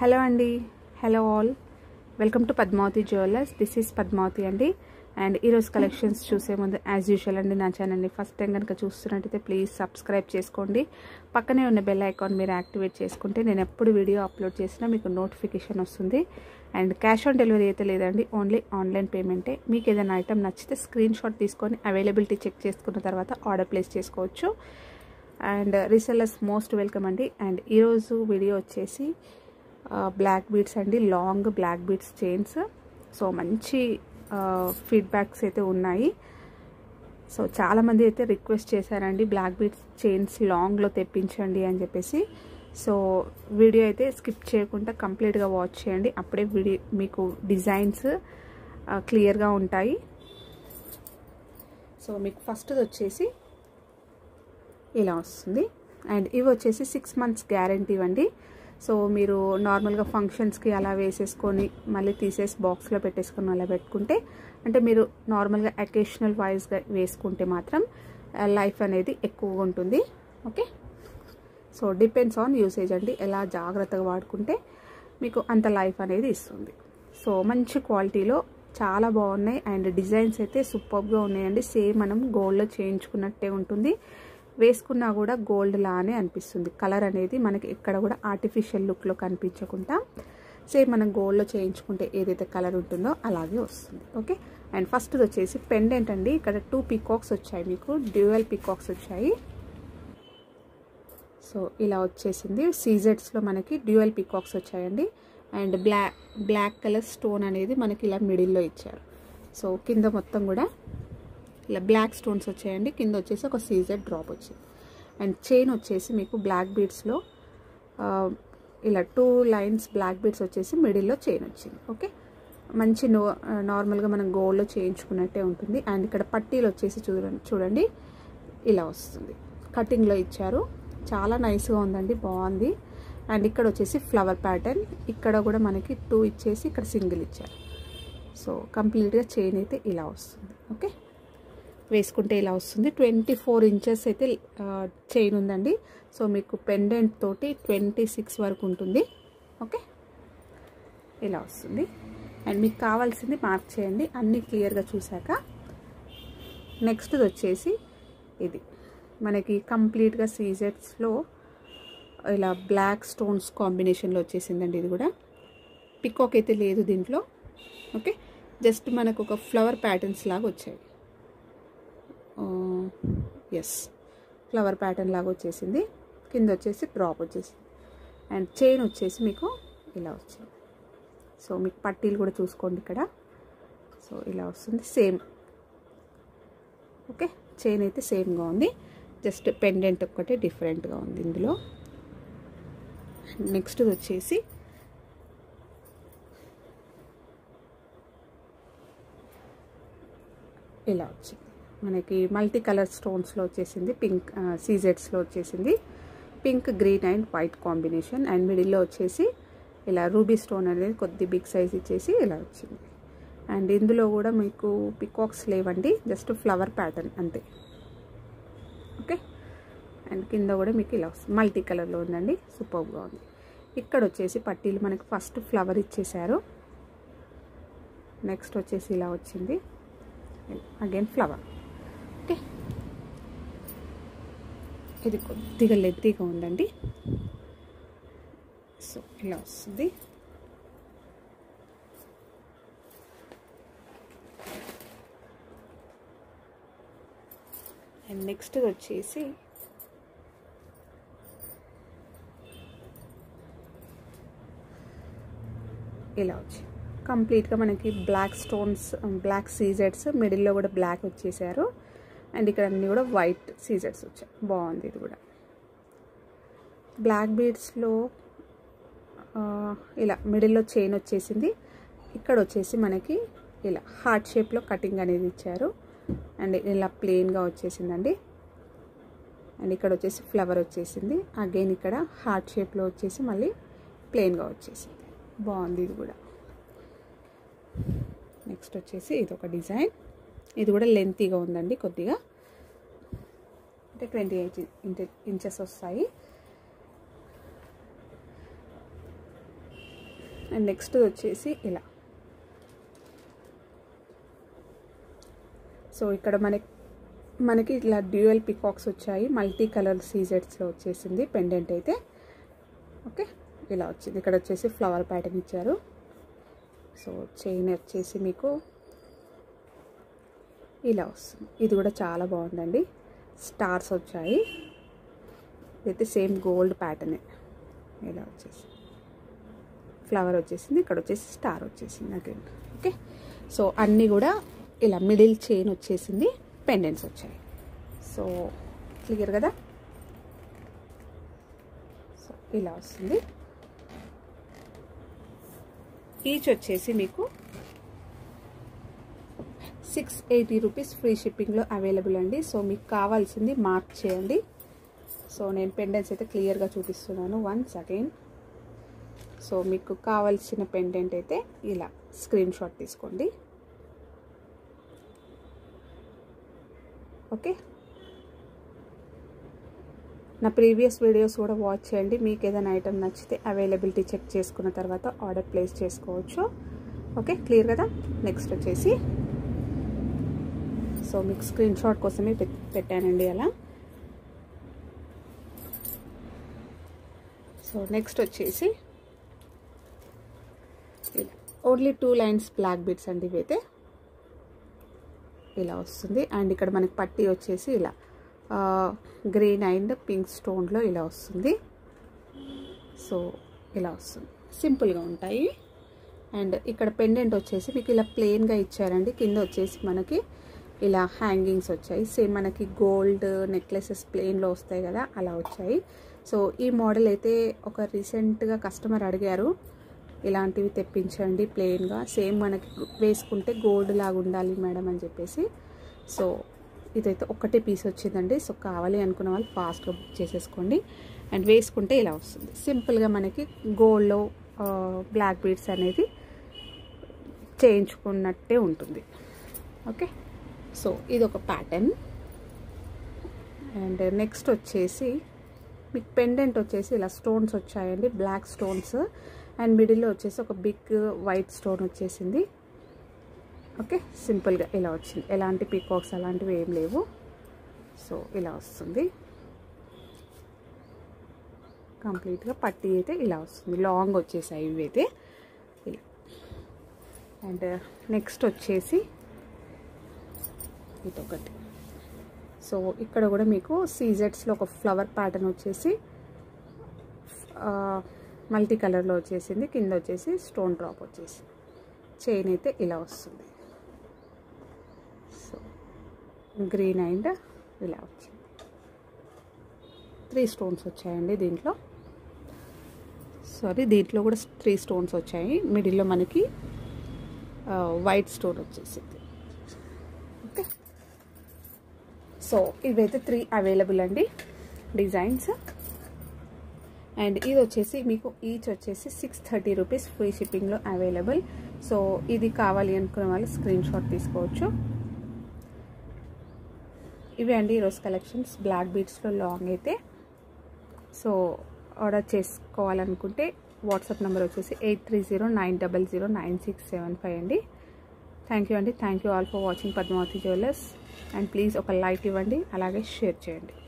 hello అండి hello all welcome to Padmavati jewellers this is Padmavati అండి and ఈరోజు కలెక్షన్స్ చూసే ముందు యాజ్ యూజువల్ అండి నా ఛానల్ని ఫస్ట్ టైం కనుక చూస్తున్నట్టయితే ప్లీజ్ సబ్స్క్రైబ్ చేసుకోండి పక్కనే ఉన్న బెల్ ఐకాన్ మీరు యాక్టివేట్ చేసుకుంటే నేను ఎప్పుడు వీడియో అప్లోడ్ చేసినా మీకు నోటిఫికేషన్ వస్తుంది అండ్ క్యాష్ ఆన్ డెలివరీ అయితే లేదండి ఓన్లీ ఆన్లైన్ పేమెంటే మీకు ఏదైనా ఐటమ్ నచ్చితే స్క్రీన్ షాట్ తీసుకొని అవైలబిలిటీ చెక్ చేసుకున్న తర్వాత ఆర్డర్ ప్లేస్ చేసుకోవచ్చు అండ్ రీసెల్లర్స్ మోస్ట్ వెల్కమ్ అండి అండ్ ఈరోజు వీడియో వచ్చేసి బ్లాక్ బీడ్స్ అండి long black beads chains so మంచి ఫీడ్బ్యాక్స్ అయితే ఉన్నాయి సో చాలామంది అయితే రిక్వెస్ట్ చేశారండి బ్లాక్ బీడ్స్ చైన్స్ లాంగ్లో తెప్పించండి అని చెప్పేసి సో వీడియో అయితే స్కిప్ చేయకుండా కంప్లీట్గా వాచ్ చేయండి అప్పుడే వీడియో మీకు డిజైన్స్ క్లియర్గా ఉంటాయి సో మీకు ఫస్ట్ది వచ్చేసి ఇలా వస్తుంది అండ్ ఇవి వచ్చేసి సిక్స్ మంత్స్ గ్యారంటీ ఇవ్వండి సో మీరు నార్మల్గా ఫంక్షన్స్కి అలా వేసేసుకొని మళ్ళీ తీసేసి బాక్స్లో పెట్టేసుకొని అలా పెట్టుకుంటే అంటే మీరు నార్మల్గా అకేషనల్ వైజ్గా వేసుకుంటే మాత్రం లైఫ్ అనేది ఎక్కువగా ఉంటుంది okay so depends on usage అండి ఎలా జాగ్రత్తగా వాడుకుంటే మీకు అంత లైఫ్ అనేది ఇస్తుంది సో మంచి క్వాలిటీలో చాలా బాగున్నాయి అండ్ డిజైన్స్ అయితే సూపర్గా ఉన్నాయండి సేమ్ మనం గోల్డ్లో చేయించుకున్నట్టే ఉంటుంది వేసుకున్నా కూడా గోల్డ్ లానే అనిపిస్తుంది కలర్ అనేది మనకి ఎక్కడ కూడా ఆర్టిఫిషియల్ లుక్లో కనిపించకుండా సేమ్ మనం గోల్డ్లో చేయించుకుంటే ఏదైతే కలర్ ఉంటుందో అలాగే వస్తుంది ఓకే అండ్ ఫస్ట్ వచ్చేసి పెండెంట్ అండి ఇక్కడ టూ పికాక్స్ వచ్చాయి మీకు డ్యూయల్ పికాక్స్ వచ్చాయి సో ఇలా వచ్చేసింది సీజెడ్స్లో మనకి డ్యూయల్ పికాక్స్ వచ్చాయండి and black black colour stone అనేది మనకి ఇలా మిడిల్లో ఇచ్చారు సో కింద మొత్తం కూడా ఇలా బ్లాక్ స్టోన్స్ వచ్చాయండి కింద వచ్చేసి ఒక సీజర్ డ్రాప్ వచ్చింది అండ్ చైన్ వచ్చేసి మీకు బ్లాక్ బీడ్స్లో ఇలా టూ లైన్స్ బ్లాక్ బీడ్స్ వచ్చేసి మిడిల్లో చైన్ వచ్చింది ఓకే మంచి నో నార్మల్గా మనం గోల్డ్లో చేయించుకున్నట్టే ఉంటుంది అండ్ ఇక్కడ పట్టీలు వచ్చేసి చూడండి చూడండి ఇలా వస్తుంది కటింగ్లో ఇచ్చారు చాలా నైస్గా ఉందండి బాగుంది అండ్ ఇక్కడ వచ్చేసి ఫ్లవర్ ప్యాటర్న్ ఇక్కడ కూడా మనకి టూ ఇచ్చేసి ఇక్కడ సింగిల్ ఇచ్చారు సో కంప్లీట్గా చైన్ అయితే ఇలా వస్తుంది ఓకే వేసుకుంటే ఇలా వస్తుంది ట్వంటీ ఫోర్ ఇంచెస్ అయితే చైన్ ఉందండి సో మీకు పెండెంట్ తోటి ట్వంటీ సిక్స్ వరకు ఉంటుంది ఓకే ఇలా వస్తుంది అండ్ మీకు కావాల్సింది మార్క్ చేయండి అన్నీ క్లియర్గా చూశాక నెక్స్ట్ వచ్చేసి ఇది మనకి కంప్లీట్గా సీజెట్స్లో ఇలా బ్లాక్ స్టోన్స్ కాంబినేషన్లో వచ్చేసిందండి ఇది కూడా పికాక్ అయితే లేదు దీంట్లో ఓకే జస్ట్ మనకు ఒక ఫ్లవర్ ప్యాటర్న్స్ లాగా వచ్చాయి ఎస్ ఫ్లవర్ ప్యాటర్న్ లాగా వచ్చేసింది కింద వచ్చేసి డ్రాప్ వచ్చేసింది అండ్ చైన్ వచ్చేసి మీకు ఇలా వచ్చింది సో మీకు పట్టీలు కూడా చూసుకోండి ఇక్కడ సో ఇలా వస్తుంది సేమ్ ఓకే చైన్ అయితే సేమ్గా ఉంది జస్ట్ పెండెంట్ ఒక్కటే డిఫరెంట్గా ఉంది ఇందులో నెక్స్ట్ వచ్చేసి ఇలా వచ్చింది మనకి మల్టీ కలర్ స్టోన్స్లో వచ్చేసింది పింక్ సీజెట్స్లో వచ్చేసింది pink green and white combination and మిడిల్లో వచ్చేసి ఇలా రూబీ స్టోన్ అనేది కొద్ది బిగ్ సైజ్ ఇచ్చేసి ఇలా వచ్చింది అండ్ ఇందులో కూడా మీకు పికాక్స్ లేవండి జస్ట్ ఫ్లవర్ ప్యాటర్న్ అంతే ఓకే అండ్ కింద కూడా మీకు ఇలా వస్తుంది మల్టీ కలర్లో ఉందండి సూపర్గా ఉంది ఇక్కడ వచ్చేసి పట్టీలు మనకి ఫస్ట్ ఫ్లవర్ ఇచ్చేసారు నెక్స్ట్ వచ్చేసి ఇలా వచ్చింది అగైన్ ఫ్లవర్ ఓకే ఇది కొద్దిగా లెద్దీగా ఉందండి సో ఇలా వస్తుంది అండ్ నెక్స్ట్ వచ్చేసి ఇలా వచ్చి కంప్లీట్గా మనకి బ్లాక్ స్టోన్స్ బ్లాక్ సీజెడ్స్ మిడిల్లో కూడా బ్లాక్ వచ్చేసారు అండ్ ఇక్కడ అన్నీ కూడా వైట్ సీజెడ్స్ వచ్చాయి బాగుంది ఇది కూడా బ్లాక్ బీడ్స్లో ఇలా మిడిల్లో చైన్ వచ్చేసింది ఇక్కడ వచ్చేసి మనకి ఇలా హార్ట్ షేప్లో కటింగ్ అనేది ఇచ్చారు అండ్ ఇలా ప్లెయిన్గా వచ్చేసిందండి అండ్ ఇక్కడ వచ్చేసి ఫ్లవర్ వచ్చేసింది అగైన్ ఇక్కడ హార్ట్ షేప్లో వచ్చేసి మళ్ళీ ప్లెయిన్గా వచ్చేసింది బాగుంది ఇది కూడా నెక్స్ట్ వచ్చేసి ఇది ఒక డిజైన్ ఇది కూడా లెంతీగా ఉందండి కొద్దిగా అంటే ట్వంటీ ఎయిట్ ఇంచెస్ వస్తాయి అండ్ నెక్స్ట్ వచ్చేసి ఇలా సో ఇక్కడ మనకి మనకి ఇలా డ్యూయల్ పికాక్స్ వచ్చాయి మల్టీ కలర్ సీజెట్స్లో వచ్చేసింది పెండెంట్ అయితే ఓకే ఇలా వచ్చింది ఇక్కడ వచ్చేసి ఫ్లవర్ ప్యాటర్న్ ఇచ్చారు సో చైన్ వచ్చేసి మీకు ఇలా వస్తుంది ఇది కూడా చాలా బాగుందండి స్టార్స్ వచ్చాయి ఇదైతే సేమ్ గోల్డ్ ప్యాటర్నే ఇలా వచ్చేసి ఫ్లవర్ వచ్చేసింది ఇక్కడ వచ్చేసి స్టార్ వచ్చేసింది అగైన్ ఓకే సో అన్నీ కూడా ఇలా మిడిల్ చైన్ వచ్చేసింది పెండెంట్స్ వచ్చాయి సో క్లియర్ కదా సో ఇలా వస్తుంది ఈచ్ వచ్చేసి మీకు సిక్స్ ఎయిటీ రూపీస్ ఫ్రీ షిప్పింగ్లో అవైలబుల్ అండి సో మీకు కావాల్సింది మార్క్ చేయండి సో నేను పెండెంట్స్ అయితే క్లియర్గా చూపిస్తున్నాను వన్స్ అగైన్ సో మీకు కావాల్సిన పెండెంట్ అయితే ఇలా స్క్రీన్ షాట్ తీసుకోండి ఓకే నా ప్రీవియస్ వీడియోస్ కూడా వాచ్ చేయండి మీకు ఏదైనా ఐటమ్ నచ్చితే అవైలబిలిటీ చెక్ చేసుకున్న తర్వాత ఆర్డర్ ప్లేస్ చేసుకోవచ్చు ఓకే క్లియర్ కదా నెక్స్ట్ వచ్చేసి సో మీకు స్క్రీన్ షాట్ కోసమే పెట్టానండి అలా సో నెక్స్ట్ వచ్చేసి ఇలా only two lines black beads అండి ఇవైతే ఇలా వస్తుంది అండ్ ఇక్కడ మనకి పట్టీ వచ్చేసి ఇలా గ్రీన్ అండ్ పింక్ స్టోన్లో ఇలా వస్తుంది సో ఇలా వస్తుంది సింపుల్గా ఉంటాయి అండ్ ఇక్కడ పెండెంట్ వచ్చేసి మీకు ఇలా ప్లెయిన్గా ఇచ్చారండి కింద వచ్చేసి మనకి ఇలా హ్యాంగింగ్స్ వచ్చాయి సేమ్ మనకి గోల్డ్ నెక్లెసెస్ ప్లెయిన్లో వస్తాయి కదా అలా వచ్చాయి సో ఈ మోడల్ అయితే ఒక రీసెంట్గా కస్టమర్ అడిగారు ఇలాంటివి తెప్పించండి ప్లెయిన్గా సేమ్ మనకి వేసుకుంటే గోల్డ్ లాగా ఉండాలి మేడం అని చెప్పేసి సో ఇదైతే ఒకటే పీస్ వచ్చిందండి సో కావాలి అనుకున్న వాళ్ళు ఫాస్ట్గా బుక్ చేసేసుకోండి అండ్ వేసుకుంటే ఇలా వస్తుంది సింపుల్గా మనకి గోల్డ్లో బ్లాక్ బీడ్స్ అనేది చేయించుకున్నట్టే ఉంటుంది ఓకే సో ఇది ఒక ప్యాటర్న్ అండ్ నెక్స్ట్ వచ్చేసి మీకు పెండెంట్ వచ్చేసి ఇలా స్టోన్స్ వచ్చాయండి బ్లాక్ స్టోన్స్ అండ్ మిడిల్లో వచ్చేసి ఒక బిగ్ వైట్ స్టోన్ వచ్చేసింది ఓకే సింపుల్గా ఇలా వచ్చింది ఎలాంటి పీకాక్స్ అలాంటివి ఏం లేవు సో ఇలా వస్తుంది కంప్లీట్గా పట్టి అయితే ఇలా వస్తుంది లాంగ్ వచ్చేసాయి ఇవి అయితే ఇలా అండ్ నెక్స్ట్ వచ్చేసి ఇదొకటి సో ఇక్కడ కూడా మీకు సీజెట్స్లో ఒక ఫ్లవర్ ప్యాటర్న్ వచ్చేసి మల్టీ కలర్లో వచ్చేసింది కింద వచ్చేసి స్టోన్ డ్రాప్ వచ్చేసి చైన్ అయితే ఇలా వస్తుంది సో గ్రీన్ అండ్ ఇలా వచ్చింది త్రీ స్టోన్స్ వచ్చాయండి దీంట్లో సారీ దీంట్లో కూడా త్రీ స్టోన్స్ వచ్చాయి మిడిల్లో మనకి వైట్ స్టోన్ వచ్చేసింది ఓకే సో ఇవైతే త్రీ అవైలబుల్ అండి డిజైన్స్ అండ్ ఇది వచ్చేసి మీకు ఈచ్ వచ్చేసి సిక్స్ థర్టీ రూపీస్ ఫ్రీ షిప్పింగ్లో అవైలబుల్ సో ఇది కావాలి అనుకునే వాళ్ళు స్క్రీన్ షాట్ తీసుకోవచ్చు ఇవి అండి ఈరోజు కలెక్షన్స్ బ్లాక్ బీట్స్లో లాంగ్ అయితే సో ఆర్డర్ చేసుకోవాలనుకుంటే వాట్సాప్ నెంబర్ వచ్చేసి eight three zero nine double zero nine six seven five అండి థ్యాంక్ యూ అండి thank you all for watching Padmavathi jewellers and please ఒక లైక్ ఇవ్వండి అలాగే షేర్ చేయండి